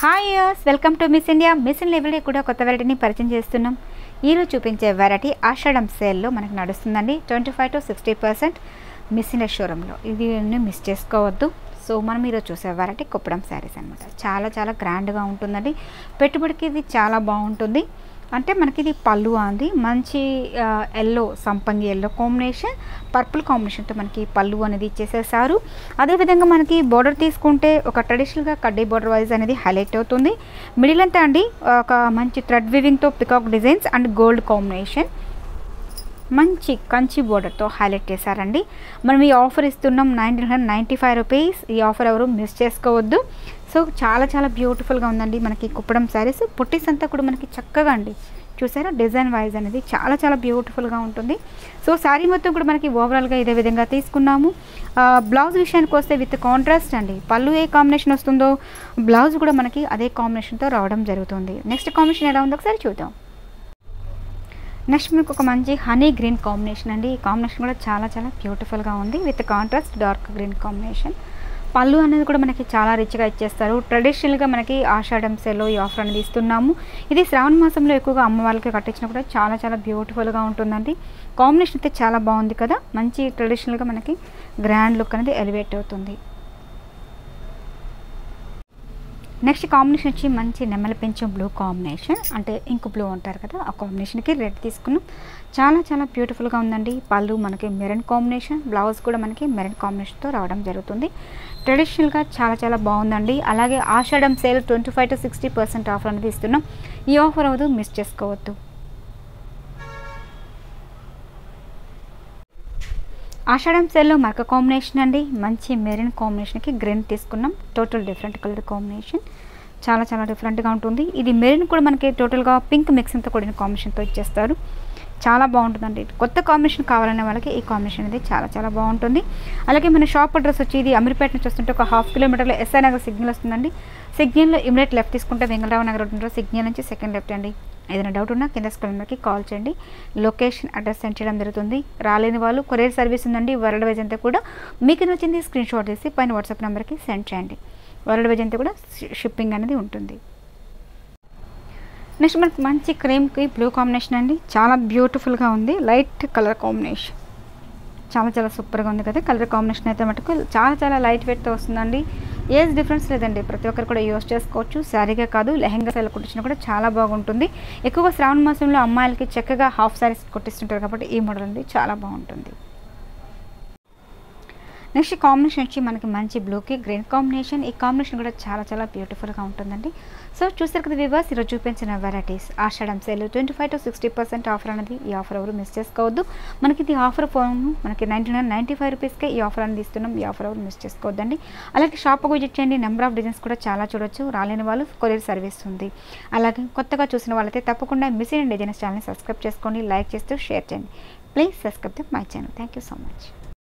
hi యర్స్ welcome to Miss India Miss India ఎవరి కూడా కొత్త వెరైటీని పరిచయం చేస్తున్నాం ఈరోజు చూపించే వెరైటీ ఆషాఢం సేల్లో మనకు నడుస్తుందండి twenty five to sixty percent Miss India షోరూంలో ఇది మిస్ చేసుకోవద్దు సో మనం ఈరోజు చూసే వెరైటీ కుప్పడం శారీస్ అనమాట చాలా చాలా గ్రాండ్గా ఉంటుందండి పెట్టుబడికి ఇది చాలా బాగుంటుంది అంటే మనకి ఇది పళ్ళు అంది మంచి ఎల్లో సంపంగి ఎల్లో కాంబినేషన్ పర్పుల్ కాంబినేషన్తో మనకి పళ్ళు అనేది ఇచ్చేసేసారు అదేవిధంగా మనకి బోర్డర్ తీసుకుంటే ఒక ట్రెడిషనల్గా కడ్డీ బోర్డర్ వైజ్ అనేది హైలైట్ అవుతుంది మిడిల్ అంతా అండి ఒక మంచి థ్రెడ్ వివింగ్తో peacock designs and gold combination మంచి కంచి బోర్డర్తో హైలైట్ చేశారండి మనం ఈ ఆఫర్ ఇస్తున్నాం nineteen hundred ninety five rupees ఈ ఆఫర్ ఎవరు మిస్ చేసుకోవద్దు సో చాలా చాలా బ్యూటిఫుల్గా ఉందండి మనకి కుప్పడం శారీస్ పుట్టిస్ అంతా కూడా మనకి చక్కగా అండి చూసారా డిజైన్ వైజ్ అనేది చాలా చాలా బ్యూటిఫుల్గా ఉంటుంది సో శారీ మొత్తం కూడా మనకి ఓవరాల్గా ఇదే విధంగా తీసుకున్నాము బ్లౌజ్ విషయానికి వస్తే విత్ కాంట్రాస్ట్ అండి పళ్ళు ఏ కాంబినేషన్ వస్తుందో బ్లౌజ్ కూడా మనకి అదే కాంబినేషన్తో రావడం జరుగుతుంది నెక్స్ట్ కాంబినేషన్ ఎలా ఉందో ఒకసారి చూద్దాం నెక్స్ట్ మీకు ఒక మంచి హనీ గ్రీన్ కాంబినేషన్ అండి ఈ కాంబినేషన్ కూడా చాలా చాలా బ్యూటిఫుల్గా ఉంది with contrast dark green combination పళ్ళు అనేది కూడా మనకి చాలా రిచ్గా ఇచ్చేస్తారు ట్రెడిషనల్గా మనకి ఆషాఢం సేలో ఈ ఆఫర్ అనేది ఇస్తున్నాము ఇది శ్రావణ మాసంలో ఎక్కువగా అమ్మ వాళ్ళకి కట్టించిన కూడా చాలా చాలా బ్యూటిఫుల్గా ఉంటుందండి కాంబినేషన్ అయితే చాలా బాగుంది కదా మంచి ట్రెడిషనల్గా మనకి గ్రాండ్ లుక్ అనేది ఎలివేట్ అవుతుంది నెక్స్ట్ కాంబినేషన్ వచ్చి మంచి నెమ్మల పెంచు బ్లూ కాంబినేషన్ అంటే ఇంక్ బ్లూ అంటారు కదా ఆ కాంబినేషన్కి రెడ్ తీసుకున్నాం చాలా చాలా బ్యూటిఫుల్గా ఉందండి పళ్ళు మనకి మెరన్ కాంబినేషన్ బ్లౌజ్ కూడా మనకి మెరన్ కాంబినేషన్తో రావడం జరుగుతుంది ట్రెడిషనల్గా చాలా చాలా బాగుందండి అలాగే Ashadham sale twenty five to sixty percent offer అనేది ఇస్తున్నాం ఈ ఆఫర్ అవ్వదు మిస్ చేసుకోవద్దు ఆషాఢం సేల్లో మరక కాంబినేషన్ అండి మంచి మెరిన్ కాంబినేషన్కి గ్రీన్ తీసుకున్నాం టోటల్ డిఫరెంట్ కలర్ కాంబినేషన్ చాలా చాలా డిఫరెంట్గా ఉంటుంది ఇది మెరిన్ కూడా మనకి టోటల్గా పింక్ మిక్సింగ్తో కూడిన కాంబినేషన్తో ఇచ్చేస్తారు చాలా బాగుంటుందండి కొత్త కాంబినేషన్ కావాలనే వాళ్ళకి ఈ కాంబినేషన్ అనేది చాలా చాలా బాగుంటుంది అలాగే మన షాప్ అడ్రస్ వచ్చి ఇది అమీర్పేట నుంచి వస్తుంటే ఒక హాఫ్ కిలోమీటర్లో ఎస్ఐ నగర్ సిగ్నల్ వస్తుందండి సిగ్నల్లో ఇమీడియట్ లెఫ్ట్ తీసుకుంటే వెంగళరావు నగర్ ఉంటుందో సిగ్నల్ నుంచి సెకండ్ లెఫ్ట్ అండి ఏదైనా డౌట్ ఉన్నా కింద స్క్రీన్ నెంబర్కి కాల్ చేయండి లొకేషన్ అడ్రస్ సెండ్ చేయడం జరుగుతుంది రాలేని వాళ్ళు కొరియర్ సర్వీస్ ఉందండి వరల్డ్ వైజ్ అంతా కూడా మీకు నచ్చింది స్క్రీన్ షాట్ తీసి పైన వాట్సాప్ నెంబర్కి సెండ్ చేయండి వరల్డ్ వైజ్ అంతా కూడా షిప్పింగ్ అనేది ఉంటుంది నెక్స్ట్ మనకి మంచి క్రీమ్కి బ్లూ కాంబినేషన్ అండి చాలా బ్యూటిఫుల్గా ఉంది లైట్ కలర్ కాంబినేషన్ చాలా చాలా సూపర్గా ఉంది కదా కలర్ కాంబినేషన్ అయితే మటుకు చాలా చాలా లైట్ వెయిట్తో వస్తుందండి ఏజ్ డిఫరెన్స్ లేదండి ప్రతి ఒక్కరు కూడా యూస్ చేసుకోవచ్చు శారీగా కాదు లెహంగా శారీ కుట్టించినా కూడా చాలా బాగుంటుంది ఎక్కువగా శ్రావణ మాసంలో అమ్మాయిలకి చక్కగా హాఫ్ శారీస్ కుట్టిస్తుంటారు కాబట్టి ఈ మోడల్ అనేది చాలా బాగుంటుంది నెక్స్ట్ కాంబినేషన్ వచ్చి మనకి మంచి బ్లూకి గ్రీన్ కాంబినేషన్ ఈ కాంబినేషన్ కూడా చాలా చాలా బ్యూటిఫుల్గా ఉంటుందండి సో చూసారు కదా వివర్స్ ఈరోజు చూపించిన varieties Ashadham sale twenty five to sixty percent offer అనేది ఈ ఆఫర్ ఎవరు మిస్ చేసుకోవద్దు మనకి ఇది ఆఫర్ ఫోన్ మనకి నైంటీ నైన్ నైంటీ ఫైవ్ రూపీస్కే ఈ ఆఫర్ అనేది ఇస్తున్నాం ఈ ఆఫర్ ఎవరు మిస్ చేసుకోవద్దండి అలాగే షాప్ విజిట్ చేయండి నెంబర్ ఆఫ్ డిజైన్స్ కూడా చాలా చూడొచ్చు రాలేని వాళ్ళు కొరియర్ సర్వీస్ ఉంది అలాగే కొత్తగా చూసిన వాళ్ళైతే తప్పకుండా మిస్ అయిన డిజైన్స్ ఛానల్ని సబ్స్క్రైబ్ చేసుకోండి లైక్ చేస్తూ షేర్ చేయండి please subscribe to my channel thank you so much